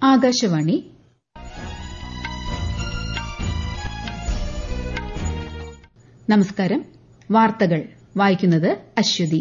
ആകാശവാണി നമസ്കാരം വാർത്തകൾ വായിക്കുന്നത് അശ്വതി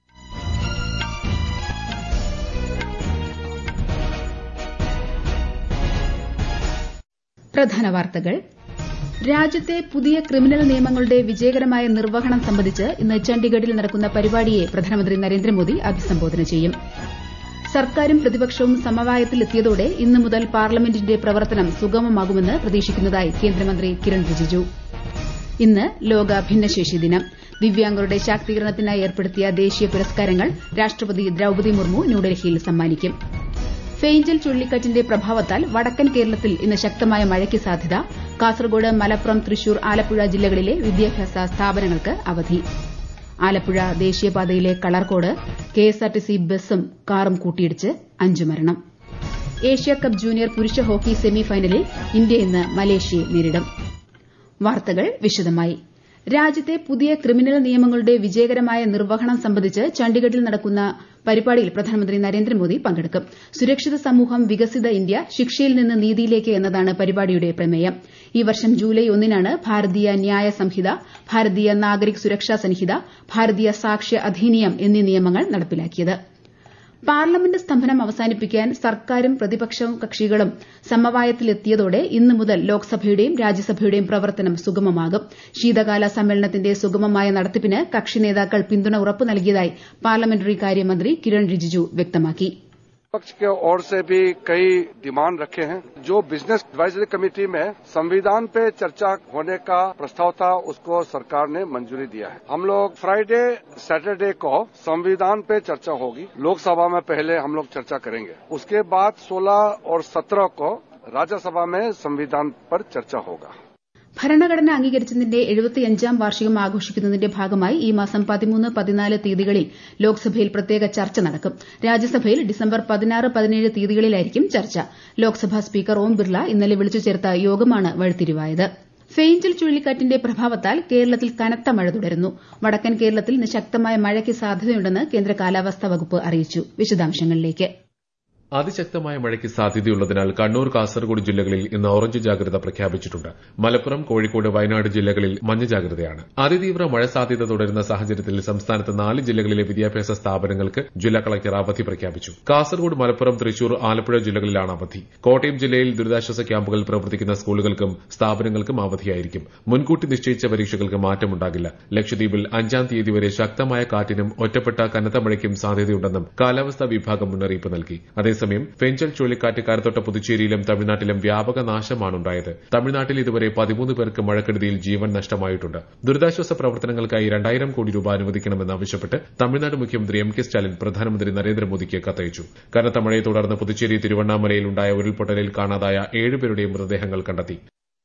പ്രധാന വാർത്തകൾ രാജ്യത്തെ പുതിയ ക്രിമിനൽ നിയമങ്ങളുടെ വിജയകരമായ നിർവ്വഹണം സംബന്ധിച്ച് ഇന്ന് ചണ്ഡിഗഡിൽ നടക്കുന്ന പരിപാടിയെ പ്രധാനമന്ത്രി നരേന്ദ്രമോദി അഭിസംബോധന ചെയ്യും സർക്കാരും പ്രതിപക്ഷവും സമവായത്തിലെത്തിയതോടെ ഇന്നു മുതൽ പാർലമെന്റിന്റെ പ്രവർത്തനം സുഗമമാകുമെന്ന് പ്രതീക്ഷിക്കുന്നതായി കേന്ദ്രമന്ത്രി കിരൺ റിജിജു ഇന്ന് ലോക ഭിന്നശേഷി ദിനം ദിവ്യാംഗരുടെ ശാക്തീകരണത്തിനായി ഏർപ്പെടുത്തിയ ദേശീയ പുരസ്കാരങ്ങൾ രാഷ്ട്രപതി ദ്രൌപദി മുർമു ന്യൂഡൽഹിയിൽ സമ്മാനിക്കും ഫെയ്ഞ്ചൽ ചുഴലിക്കാറ്റിന്റെ പ്രഭാവത്താൽ വടക്കൻ കേരളത്തിൽ ഇന്ന് ശക്തമായ മഴയ്ക്ക് സാധ്യത കാസർഗോഡ് മലപ്പുറം തൃശൂർ ആലപ്പുഴ ജില്ലകളിലെ വിദ്യാഭ്യാസ സ്ഥാപനങ്ങൾക്ക് അവധി ആലപ്പുഴ ദേശീയപാതയിലെ കളർകോട് കെഎസ്ആർടിസി ബസും കാറും കൂട്ടിയിടിച്ച് അഞ്ചു മരണം ഏഷ്യാകപ്പ് ജൂനിയർ പുരുഷ ഹോക്കി സെമി ഫൈനലിൽ ഇന്ത്യ ഇന്ന് മലേഷ്യയെ നേരിടും വാർത്തകൾ വിശദമായി രാജ്യത്തെ പുതിയ ക്രിമിനൽ നിയമങ്ങളുടെ വിജയകരമായ നിർവ്വഹണം സംബന്ധിച്ച് ചണ്ഡിഗഡിൽ നടക്കുന്ന പരിപാടിയിൽ പ്രധാനമന്ത്രി നരേന്ദ്രമോദി പങ്കെടുക്കും സുരക്ഷിത സമൂഹം വികസിത ഇന്ത്യ ശിക്ഷയിൽ നിന്ന് നീതിയിലേക്ക് എന്നതാണ് പരിപാടിയുടെ പ്രമേയം ഈ വർഷം ജൂലൈ ഒന്നിനാണ് ഭാരതീയ ന്യായ സംഹിത ഭാരതീയ നാഗരിക് സുരക്ഷാ സംഹിത ഭാരതീയ സാക്ഷ്യ അധിനിയം എന്നീ നിയമങ്ങൾ നടപ്പിലാക്കിയത് പാർലമെന്റ് സ്തംഭനം അവസാനിപ്പിക്കാൻ സർക്കാരും പ്രതിപക്ഷ കക്ഷികളും സമവായത്തിലെത്തിയതോടെ ഇന്നു മുതൽ ലോക്സഭയുടെയും രാജ്യസഭയുടെയും പ്രവർത്തനം സുഗമമാകും ശീതകാല സമ്മേളനത്തിന്റെ സുഗമമായ നടത്തിപ്പിന് കക്ഷി നേതാക്കൾ പിന്തുണ ഉറപ്പു നൽകിയതായി പാർലമെന്ററി കാര്യമന്ത്രി കിരൺ റിജിജു വ്യക്തമാക്കി पक्ष की ओर से भी कई डिमांड रखे हैं जो बिजनेस एडवाइजरी कमेटी में संविधान पे चर्चा होने का प्रस्ताव था उसको सरकार ने मंजूरी दिया है हम लोग फ्राइडे सैटरडे को संविधान पे चर्चा होगी लोकसभा में पहले हम लोग चर्चा करेंगे उसके बाद 16 और 17 को राज्यसभा में संविधान पर चर्चा होगा ഭരണഘടന അംഗീകരിച്ചതിന്റെ എഴുപത്തിയഞ്ചാം വാർഷികം ആഘോഷിക്കുന്നതിന്റെ ഭാഗമായി ഈ മാസം പതിമൂന്ന് പതിനാല് തീയതികളിൽ ലോക്സഭയിൽ പ്രത്യേക ചർച്ച നടക്കും രാജ്യസഭയിൽ ഡിസംബർ പതിനാറ് പതിനേഴ് തീയതികളിലായിരിക്കും ചർച്ച ലോക്സഭാ സ്പീക്കർ ഓം ബിർള ഇന്നലെ വിളിച്ചു ചേർത്ത യോഗമാണ് വഴിത്തിരിവായത് ഫെയ്ഞ്ചൽ ചുഴലിക്കാറ്റിന്റെ പ്രഭാവത്താൽ കേരളത്തിൽ കനത്ത മഴ തുടരുന്നു വടക്കൻ കേരളത്തിൽ ഇന്ന് ശക്തമായ മഴയ്ക്ക് സാധ്യതയുണ്ടെന്ന് കേന്ദ്ര കാലാവസ്ഥാ വകുപ്പ് അറിയിച്ചു വിശദാംശങ്ങളിലേക്ക് അതിശക്തമായ മഴയ്ക്ക് സാധ്യതയുള്ളതിനാൽ കണ്ണൂർ കാസർഗോഡ് ജില്ലകളിൽ ഇന്ന് ഓറഞ്ച് ജാഗ്രത പ്രഖ്യാപിച്ചിട്ടുണ്ട് മലപ്പുറം കോഴിക്കോട് വയനാട് ജില്ലകളിൽ മഞ്ഞ ജാഗ്രതയാണ് അതിതീവ്ര മഴ സാധ്യത തുടരുന്ന സാഹചര്യത്തിൽ സംസ്ഥാനത്ത് നാല് ജില്ലകളിലെ വിദ്യാഭ്യാസ സ്ഥാപനങ്ങൾക്ക് ജില്ലാ കളക്ടർ അവധി പ്രഖ്യാപിച്ചു കാസർഗോഡ് മലപ്പുറം തൃശൂർ ആലപ്പുഴ ജില്ലകളിലാണ് അവധി കോട്ടയം ജില്ലയിൽ ദുരിതാശ്വാസ ക്യാമ്പുകളിൽ പ്രവർത്തിക്കുന്ന സ്കൂളുകൾക്കും സ്ഥാപനങ്ങൾക്കും അവധിയായിരിക്കും മുൻകൂട്ടി നിശ്ചയിച്ച പരീക്ഷകൾക്ക് മാറ്റമുണ്ടാകില്ല ലക്ഷദ്വീപിൽ അഞ്ചാം തീയതി വരെ ശക്തമായ കാറ്റിനും ഒറ്റപ്പെട്ട കനത്ത മഴയ്ക്കും സാധ്യതയുണ്ടെന്നും കാലാവസ്ഥാ വിഭാഗം മുന്നറിയിപ്പ് നൽകി അതേസമയം ഫെഞ്ചൽ ചുഴലിക്കാറ്റ് കരതൊട്ട പുതുച്ചേരിയിലും തമിഴ്നാട്ടിലും വ്യാപക നാശമാണുണ്ടായത് തമിഴ്നാട്ടിൽ ഇതുവരെ പതിമൂന്ന് പേർക്ക് മഴക്കെടുതിയിൽ ജീവൻ നഷ്ടമായിട്ടുണ്ട് ദുരിതാശ്വാസ പ്രവർത്തനങ്ങൾക്കായി രണ്ടായിരം കോടി രൂപ അനുവദിക്കണമെന്ന് ആവശ്യപ്പെട്ട് തമിഴ്നാട് മുഖ്യമന്ത്രി എം കെ സ്റ്റാലിൻ പ്രധാനമന്ത്രി നരേന്ദ്രമോദിക്ക് കത്തയച്ചു കനത്ത മഴയെ തുടർന്ന് പുതുച്ചേരി തിരുവണ്ണാമലയിൽ ഉണ്ടായ ഉരുൾപൊട്ടലിൽ കാണാതായ ഏഴുപേരുടെയും മൃതദേഹങ്ങൾ കണ്ടെത്തി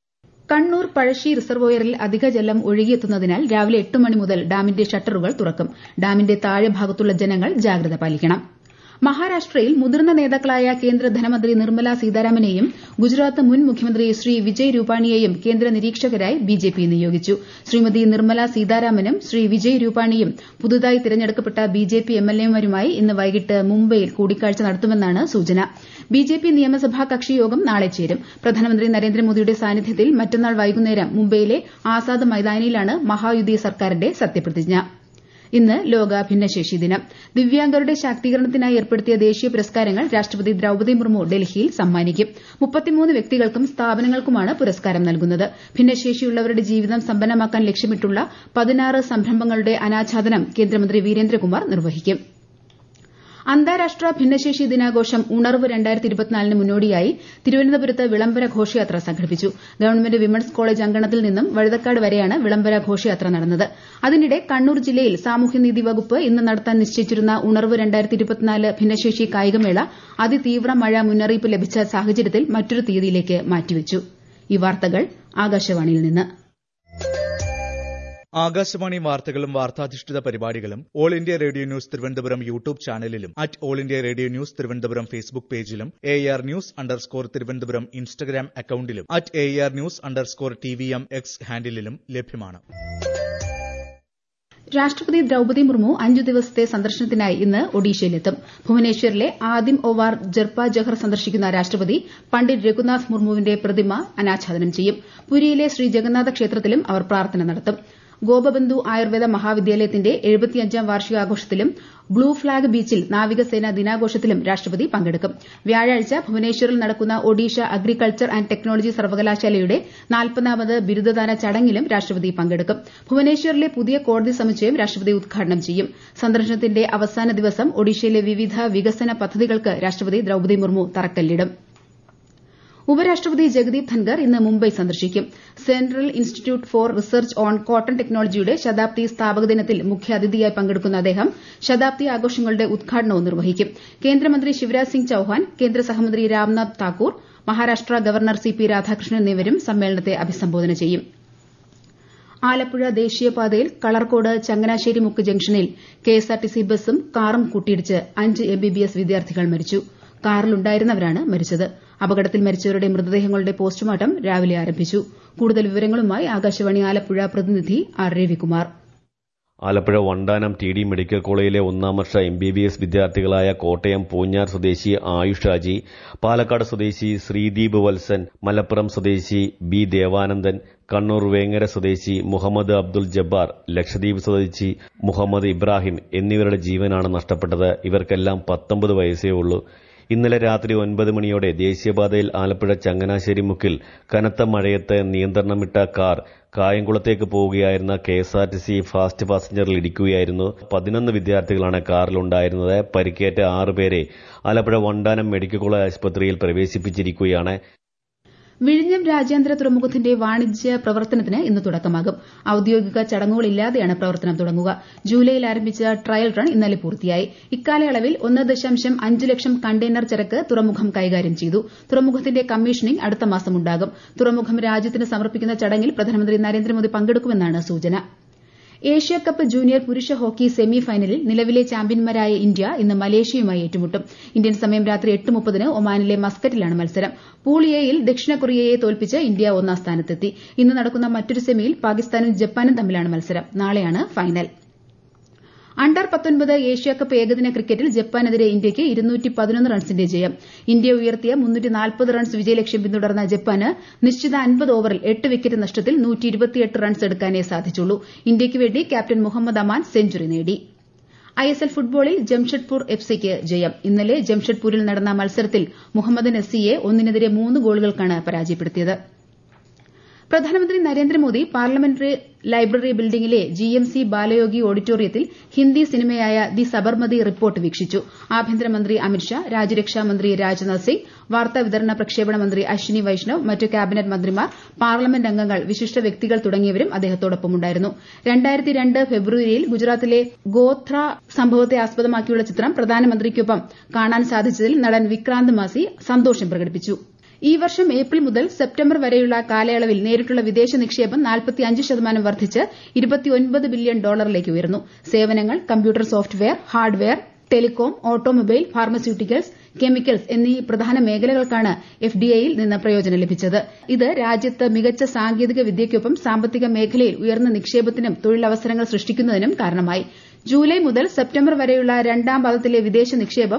കണ്ണൂർ പഴശ്ശി റിസർവോയറിൽ അധിക ജലം ഒഴുകിയെത്തുന്നതിനാൽ രാവിലെ എട്ട് മണി മുതൽ ഡാമിന്റെ ഷട്ടറുകൾ തുറക്കും ഡാമിന്റെ താഴെ ഭാഗത്തുള്ള ജനങ്ങൾ ജാഗ്രത പാലിക്കണം മഹാരാഷ്ട്രയിൽ മുതിർന്ന നേതാക്കളായ കേന്ദ്ര ധനമന്ത്രി നിർമ്മല സീതാരാമനെയും ഗുജറാത്ത് മുൻ മുഖ്യമന്ത്രി ശ്രീ വിജയ് രൂപാണിയെയും കേന്ദ്ര നിരീക്ഷകരായി ബിജെപി നിയോഗിച്ചു ശ്രീമതി നിർമ്മല സീതാരാമനും ശ്രീ വിജയ് രൂപാണിയും പുതുതായി തിരഞ്ഞെടുക്കപ്പെട്ട ബിജെപി എംഎൽഎമാരുമായി ഇന്ന് വൈകിട്ട് മുംബൈയിൽ കൂടിക്കാഴ്ച നടത്തുമെന്നാണ് സൂചന ബിജെപി നിയമസഭാ കക്ഷിയോഗം നാളെ ചേരും പ്രധാനമന്ത്രി നരേന്ദ്രമോദിയുടെ സാന്നിധ്യത്തിൽ മറ്റന്നാൾ വൈകുന്നേരം മുംബൈയിലെ ആസാദ് മൈതാനിയിലാണ് മഹായുതി സർക്കാരിന്റെ സത്യപ്രതിജ്ഞ ഇന്ന് ലോക ഭിന്നശേഷി ദിനം ദിവ്യാംഗരുടെ ശാക്തീകരണത്തിനായി ഏർപ്പെടുത്തിയ ദേശീയ പുരസ്കാരങ്ങൾ രാഷ്ട്രപതി ദ്രൌപദി മുർമു ഡൽഹിയിൽ സമ്മാനിക്കും മുപ്പത്തിമൂന്ന് വ്യക്തികൾക്കും സ്ഥാപനങ്ങൾക്കുമാണ് പുരസ്കാരം നൽകുന്നത് ഭിന്നശേഷിയുള്ളവരുടെ ജീവിതം സമ്പന്നമാക്കാൻ ലക്ഷ്യമിട്ടുള്ള പതിനാറ് സംരംഭങ്ങളുടെ അനാച്ഛാദനം കേന്ദ്രമന്ത്രി വീരേന്ദ്രകുമാർ നിർവഹിക്കും അന്താരാഷ്ട്ര ഭിന്നശേഷി ദിനാഘോഷം ഉണർവ് ന് മുന്നോടിയായി തിരുവനന്തപുരത്ത് വിളംബര ഘോഷയാത്ര സംഘടിപ്പിച്ചു ഗവൺമെന്റ് വിമൻസ് കോളേജ് അങ്കണത്തിൽ നിന്നും വഴുതക്കാട് വരെയാണ് വിളംബര ഘോഷയാത്ര നടന്നത് അതിനിടെ കണ്ണൂർ ജില്ലയിൽ സാമൂഹ്യനീതി വകുപ്പ് ഇന്ന് നടത്താൻ നിശ്ചയിച്ചിരുന്ന ഉണർവ് ഭിന്നശേഷി കായികമേള അതിതീവ്ര മഴ മുന്നറിയിപ്പ് ലഭിച്ച സാഹചര്യത്തിൽ മറ്റൊരു തീയതിയിലേക്ക് മാറ്റിവച്ചു ഈ വാർത്തകൾ ആകാശവാണിയിൽ നിന്ന് ആകാശവാണി വാർത്തകളും വാർത്താധിഷ്ഠിത പരിപാടികളും all India radio news Thiruvananthapuram YouTube ചാനലിലും at all India radio news Thiruvananthapuram Facebook പേജിലും A R news underscore Thiruvananthapuram Instagram അക്കൌണ്ടിലും at A R news underscore T V M X ഹാൻഡിലും ലഭ്യമാണ് രാഷ്ട്രപതി ദ്രൌപതി മുർമു അഞ്ചു ദിവസത്തെ സന്ദർശനത്തിനായി ഇന്ന് ഒഡീഷയിലെത്തും ഭുവനേശ്വറിലെ ആദിം ഒവാർ ജർപ്പ ജഹർ സന്ദർശിക്കുന്ന രാഷ്ട്രപതി പണ്ഡിറ്റ് രഘുനാഥ് മുർമുവിന്റെ പ്രതിമ അനാച്ഛാദനം ചെയ്യും പുരിയിലെ ശ്രീ ജഗന്നാഥ ക്ഷേത്രത്തിലും അവർ പ്രാർത്ഥന നടത്തും ഗോപബന്ധു ആയുർവേദ മഹാവിദ്യാലയത്തിന്റെ എഴുപത്തിയഞ്ചാം വാർഷികാഘോഷത്തിലും ബ്ലൂ ഫ്ളാഗ് ബീച്ചിൽ നാവികസേന ദിനാഘോഷത്തിലും രാഷ്ട്രപതി പങ്കെടുക്കും വ്യാഴാഴ്ച ഭുവനേശ്വറിൽ നടക്കുന്ന ഒഡീഷ അഗ്രികൾച്ചർ ആന്റ് ടെക്നോളജി സർവകലാശാലയുടെ നാൽപ്പതാമത് ബിരുദദാന ചടങ്ങിലും രാഷ്ട്രപതി പങ്കെടുക്കും ഭുവനേശ്വറിലെ പുതിയ കോടതി സമുച്ചയം രാഷ്ട്രപതി ഉദ്ഘാടനം ചെയ്യും സന്ദർശനത്തിന്റെ അവസാന ദിവസം ഒഡീഷയിലെ വിവിധ വികസന പദ്ധതികൾക്ക് രാഷ്ട്രപതി ദ്രൌപതി മുർമു തറക്കല്ലിടും ഉപരാഷ്ട്രപതി ജഗദീപ് ധൻകർ ഇന്ന് മുംബൈ സന്ദർശിക്കും central institute for research on cotton ടെക്നോളജിയുടെ ശതാബ്ദി സ്ഥാപക ദിനത്തിൽ മുഖ്യാതിഥിയായി പങ്കെടുക്കുന്ന അദ്ദേഹം ശതാബ്ദി ആഘോഷങ്ങളുടെ ഉദ്ഘാടനവും നിർവഹിക്കും കേന്ദ്രമന്ത്രി ശിവരാജ് സിംഗ് ചൌഹാൻ കേന്ദ്ര സഹമന്ത്രി Ramnath Thakur Maharashtra governor C P Radhakrishnan എന്നിവരും സമ്മേളനത്തെ അഭിസംബോധന ചെയ്യും ആലപ്പുഴ ദേശീയപാതയിൽ കളർക്കോട് ചങ്ങനാശ്ശേരി മുക്ക് ജംഗ്ഷനിൽ കെഎസ്ആർടിസി ബസും കാറും കൂട്ടിയിടിച്ച് അഞ്ച് എംബിബിഎസ് വിദ്യാർത്ഥികൾ മരിച്ചു കാറിലുണ്ടായിരുന്നവരാണ് മരിച്ചത് അപകടത്തിൽ മരിച്ചവരുടെ മൃതദേഹങ്ങളുടെ പോസ്റ്റ്മോർട്ടം രാവിലെ ആരംഭിച്ചു കൂടുതൽ വിവരങ്ങളുമായി ആകാശവാണി ആലപ്പുഴ പ്രതിനിധി R Ravikumar Alappuzha Vandanam T D medical കോളേജിലെ ഒന്നാം വർഷ എം ബി ബി എസ് വിദ്യാർത്ഥികളായ കോട്ടയം പൂഞ്ഞാർ സ്വദേശി ആയുഷ് ഷാജി പാലക്കാട് സ്വദേശി ശ്രീദീപ് വത്സൻ മലപ്പുറം സ്വദേശി ബി ദേവാനന്ദൻ കണ്ണൂർ വേങ്ങര സ്വദേശി മുഹമ്മദ് അബ്ദുൽ ജബ്ബാർ ലക്ഷദ്വീപ് സ്വദേശി മുഹമ്മദ് ഇബ്രാഹിം എന്നിവരുടെ ജീവനാണ് നഷ്ടപ്പെട്ടത് ഇവർക്കെല്ലാം പത്തൊമ്പത് വയസ്സേ ഉള്ളൂ ഇന്നലെ രാത്രി ഒൻപത് മണിയോടെ ദേശീയപാതയിൽ ആലപ്പുഴ ചങ്ങനാശ്ശേരി മുക്കിൽ കനത്ത മഴയത്ത് നിയന്ത്രണം വിട്ട കാർ കായംകുളത്തേക്ക് പോവുകയായിരുന്ന കെഎസ്ആർടിസി ഫാസ്റ്റ് പാസഞ്ചറിൽ ഇടിക്കുകയായിരുന്നു പതിനൊന്ന് വിദ്യാർത്ഥികളാണ് കാറിലുണ്ടായിരുന്നത് പരിക്കേറ്റ ആറുപേരെ ആലപ്പുഴ വണ്ടാനം മെഡിക്കൽ കോളേജ് ആശുപത്രിയിൽ പ്രവേശിപ്പിച്ചിരിക്കുകയാണ് വിഴിഞ്ഞം രാജ്യാന്തര തുറമുഖത്തിന്റെ വാണിജ്യ പ്രവർത്തനത്തിന് ഇന്ന് തുടക്കമാകും ഔദ്യോഗിക ചടങ്ങുകളില്ലാതെയാണ് പ്രവർത്തനം തുടങ്ങുക ജൂലൈയിൽ ആരംഭിച്ച ട്രയൽ റൺ ഇന്നലെ പൂർത്തിയായി ഇക്കാലയളവിൽ ഒന്ന് ദശാംശം അഞ്ച് ലക്ഷം കണ്ടെയ്നർ ചരക്ക് തുറമുഖം കൈകാര്യം ചെയ്തു തുറമുഖത്തിന്റെ കമ്മീഷനിംഗ് അടുത്ത മാസം ഉണ്ടാകും തുറമുഖം രാജ്യത്തിന് സമർപ്പിക്കുന്ന ചടങ്ങിൽ പ്രധാനമന്ത്രി നരേന്ദ്രമോദി പങ്കെടുക്കുമെന്നാണ് സൂചന ഏഷ്യ കപ്പ് ജൂനിയർ പുരുഷ ഹോക്കി സെമി ഫൈനലിൽ നിലവിലെ ചാമ്പ്യന്മാരായ ഇന്ത്യ ഇന്ന് മലേഷ്യയുമായി ഏറ്റുമുട്ടും ഇന്ത്യൻ സമയം രാത്രി എട്ട് മുപ്പതിന് ഒമാനിലെ മസ്കറ്റിലാണ് മത്സരം പൂൾ എയിൽ ദക്ഷിണ കൊറിയയെ തോൽപ്പിച്ച് ഇന്ത്യ ഒന്നാം സ്ഥാനത്തെത്തി ഇന്ന് നടക്കുന്ന മറ്റൊരു സെമിയിൽ പാകിസ്ഥാനും ജപ്പാനും തമ്മിലാണ് മത്സരം നാളെയാണ് ഫൈനൽ അണ്ടർ പത്തൊൻപത് ഏഷ്യ കപ്പ് ഏകദിന ക്രിക്കറ്റിൽ ജപ്പാനെതിരെ ഇന്ത്യയ്ക്ക് ഇരുന്നൂറ്റി പതിനൊന്ന് റൺസിന്റെ ജയം ഇന്ത്യ ഉയർത്തിയ മുന്നൂറ്റി നാൽപ്പത് റൺസ് വിജയലക്ഷ്യം പിന്തുടർന്ന ജപ്പാന് നിശ്ചിത അൻപത് ഓവറിൽ എട്ട് വിക്കറ്റ് നഷ്ടത്തിൽ നൂറ്റി ഇരുപത്തിയെട്ട് റൺസ് എടുക്കാനേ സാധിച്ചുള്ളൂ ഇന്ത്യയ്ക്ക് വേണ്ടി ക്യാപ്റ്റൻ മുഹമ്മദ് അമാൻ സെഞ്ചുറി നേടി ഐഎസ്എൽ ഫുട്ബോളിൽ ജംഷഡ്പൂർ എഫ് സിക്ക് ജയം ഇന്നലെ ജംഷഡ്പൂരിൽ നടന്ന മത്സരത്തിൽ മുഹമ്മദ് നസിയെ ഒന്നിനെതിരെ മൂന്ന് ഗോളുകൾക്കാണ് പരാജയപ്പെടുത്തിയത് പ്രധാനമന്ത്രി നരേന്ദ്രമോദി പാർലമെന്ററി ലൈബ്രറി ബിൽഡിംഗിലെ ജിഎംസി ബാലയോഗി ഓഡിറ്റോറിയത്തിൽ ഹിന്ദി സിനിമയായ ദി സബർമതി റിപ്പോർട്ട് വീക്ഷിച്ചു ആഭ്യന്തരമന്ത്രി അമിത്ഷാ രാജ്യരക്ഷാ മന്ത്രി രാജ്നാഥ് സിംഗ് വാർത്താ വിതരണ പ്രക്ഷേപണ മന്ത്രി അശ്വിനി വൈഷ്ണവ് മറ്റ് ക്യാബിനറ്റ് മന്ത്രിമാർ പാർലമെന്റ് അംഗങ്ങൾ വിശിഷ്ട വ്യക്തികൾ തുടങ്ങിയവരും അദ്ദേഹത്തോടൊപ്പമുണ്ടായിരുന്നു ഫെബ്രുവരിയിൽ ഗുജറാത്തിലെ ഗോധ്ര സംഭവത്തെ ആസ്പദമാക്കിയുള്ള ചിത്രം പ്രധാനമന്ത്രിക്കൊപ്പം കാണാൻ സാധിച്ചതിൽ നടൻ വിക്രാന്ത് മാസി സന്തോഷം പ്രകടിപ്പിച്ചു ഈ വർഷം ഏപ്രിൽ മുതൽ സെപ്റ്റംബർ വരെയുള്ള കാലയളവിൽ നേരിട്ടുള്ള വിദേശ നിക്ഷേപം ശതമാനം വർദ്ധിച്ച് ബില്യൺ ഡോളറിലേക്ക് ഉയർന്നു സേവനങ്ങൾ computer software hardware telecom automobile pharmaceuticals chemicals എന്നീ പ്രധാന മേഖലകൾക്കാണ് എഫ്ഡിഐയിൽ നിന്ന് പ്രയോജനം ലഭിച്ചത് ഇത് രാജ്യത്ത് മികച്ച സാങ്കേതിക വിദ്യയ്ക്കൊപ്പം സാമ്പത്തിക മേഖലയിൽ ഉയർന്ന നിക്ഷേപത്തിനും തൊഴിലവസരങ്ങൾ സൃഷ്ടിക്കുന്നതിനും കാരണമായി ജൂലൈ മുതൽ സെപ്റ്റംബർ വരെയുള്ള രണ്ടാം പാദത്തിലെ വിദേശ നിക്ഷേപം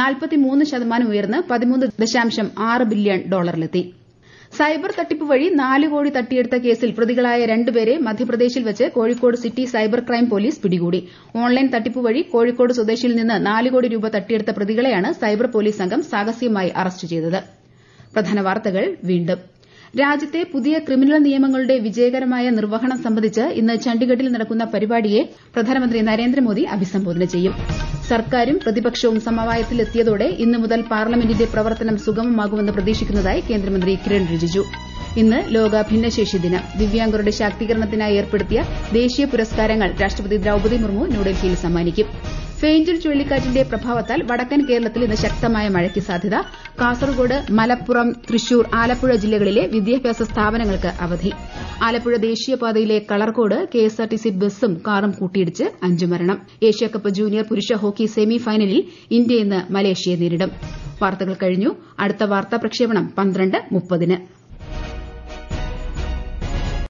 ശതമാനം ഉയർന്ന് പതിമൂന്ന് ദശാംശം ആറ് ബില്യൺ ഡോളറിലെത്തി സൈബർ തട്ടിപ്പ് വഴി നാല് കോടി തട്ടിയെടുത്ത കേസിൽ പ്രതികളായ രണ്ടുപേരെ മധ്യപ്രദേശിൽ വെച്ച് Kozhikode city cyber crime police പിടികൂടി ഓൺലൈൻ തട്ടിപ്പ് വഴി കോഴിക്കോട് സ്വദേശിയിൽ നിന്ന് നാല് കോടി രൂപ തട്ടിയെടുത്ത പ്രതികളെയാണ് സൈബർ പോലീസ് സംഘം സാഹസികമായി അറസ്റ്റ് ചെയ്തത് പ്രധാന വാർത്തകൾ വീണ്ടും രാജ്യത്തെ പുതിയ ക്രിമിനൽ നിയമങ്ങളുടെ വിജയകരമായ നിർവഹണം സംബന്ധിച്ച് ഇന്ന് ചണ്ഡിഗഡിൽ നടക്കുന്ന പരിപാടിയെ പ്രധാനമന്ത്രി നരേന്ദ്രമോദി അഭിസംബോധന ചെയ്യും സർക്കാരും പ്രതിപക്ഷവും സമവായത്തിലെത്തിയതോടെ ഇന്നു മുതൽ പാർലമെന്റിന്റെ പ്രവർത്തനം സുഗമമാകുമെന്ന് പ്രതീക്ഷിക്കുന്നതായി കേന്ദ്രമന്ത്രി കിരൺ റിജിജു ഇന്ന് ലോക ഭിന്നശേഷി ദിനം ദിവ്യാംഗരുടെ ശാക്തീകരണത്തിനായി ഏർപ്പെടുത്തിയ ദേശീയ പുരസ്കാരങ്ങൾ രാഷ്ട്രപതി ദ്രൌപദി മുർമു ന്യൂഡൽഹിയിൽ സമ്മാനിക്കും ഫെയ്ഞ്ചൽ ചുഴലിക്കാറ്റിന്റെ പ്രഭാവത്താൽ വടക്കൻ കേരളത്തിൽ ഇന്ന് ശക്തമായ മഴയ്ക്ക് സാധ്യത കാസർഗോഡ് മലപ്പുറം തൃശൂർ ആലപ്പുഴ ജില്ലകളിലെ വിദ്യാഭ്യാസ സ്ഥാപനങ്ങൾക്ക് അവധി ആലപ്പുഴ ദേശീയപാതയിലെ കളർകോട് കെഎസ്ആർടിസി ബസും കാറും കൂട്ടിയിടിച്ച് അഞ്ചു മരണം ഏഷ്യാകപ്പ് ജൂനിയർ പുരുഷ ഹോക്കി സെമി ഫൈനലിൽ ഇന്ത്യ ഇന്ന് മലേഷ്യയെ നേരിടും വാർത്തകൾ കഴിഞ്ഞു അടുത്ത വാർത്താ പ്രക്ഷേപണം പന്ത്രണ്ട് മുപ്പതിന്